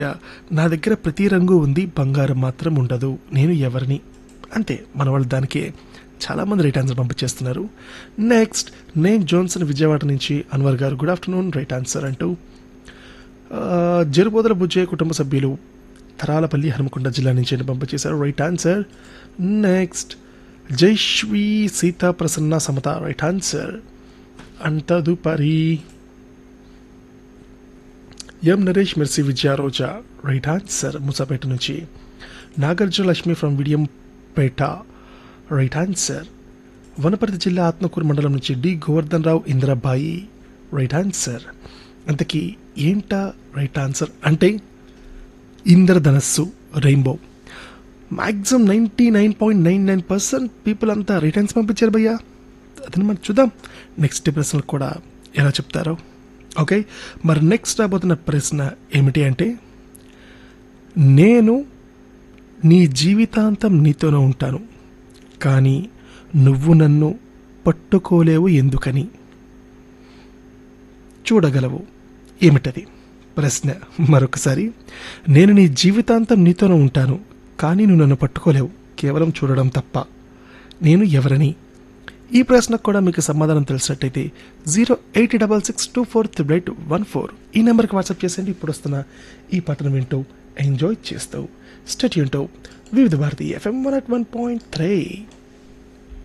yeah, నా దగ్గర ప్రతి రంగు ఉంది బంగారం మాత్రం ఉండదు నేను ఎవరిని అంతే మన వాళ్ళు దానికి చాలామంది రైట్ ఆన్సర్ పంపించేస్తున్నారు నెక్స్ట్ నేను జోన్సన్ విజయవాడ నుంచి అన్వర్ గారు గుడ్ ఆఫ్టర్నూన్ రైట్ ఆన్సర్ అంటూ ఆ, జరుబోదల బుజ్జయ్య కుటుంబ సభ్యులు తరాలపల్లి హనుమకొండ జిల్లా నుంచి అని పంపించేశారు right answer next Jaishvi Seetha Prasanna Samatha right answer అంతదుపరి M Naresh Mercy Vijaya Roja right answer Musapet నుంచి Nagarjuna Lakshmi from Vidiyampet right answer Wanaparthy జిల్లా ఆత్మకూరు మండలం నుంచి D Govardhan Rao Indrabai right answer అంతకీ ఏంటా రైట్ ఆన్సర్ అంటే ఇంద్రధనస్సు rainbow maximum ninety nine point nine nine percent people అంతా రిటర్న్స్ పంపించారు భయ్యా అదని మనం చూద్దాం నెక్స్ట్ ప్రశ్నలు కూడా ఎలా చెప్తారో ఓకే మరి నెక్స్ట్ రాబోతున్న ప్రశ్న ఏమిటి అంటే నేను నీ జీవితాంతం నీతోనే ఉంటాను కానీ నువ్వు నన్ను పట్టుకోలేవు ఎందుకని చూడగలవు ఏమిటది ప్రశ్న మరొకసారి నేను నీ జీవితాంతం నీతోనే ఉంటాను కానీ నువ్వు నన్ను పట్టుకోలేవు కేవలం చూడడం తప్ప నేను ఎవరని ఈ ప్రశ్నకు కూడా మీకు సమాధానం తెలిసినట్టయితే zero eight double six two four triple eight one four ఈ నెంబర్కి వాట్సాప్ చేసేయండి ఇప్పుడు వస్తున్న ఈ పాటను వింటూ ఎంజాయ్ చేస్తూ స్టెట్ Vividh Bharati FM one at one point three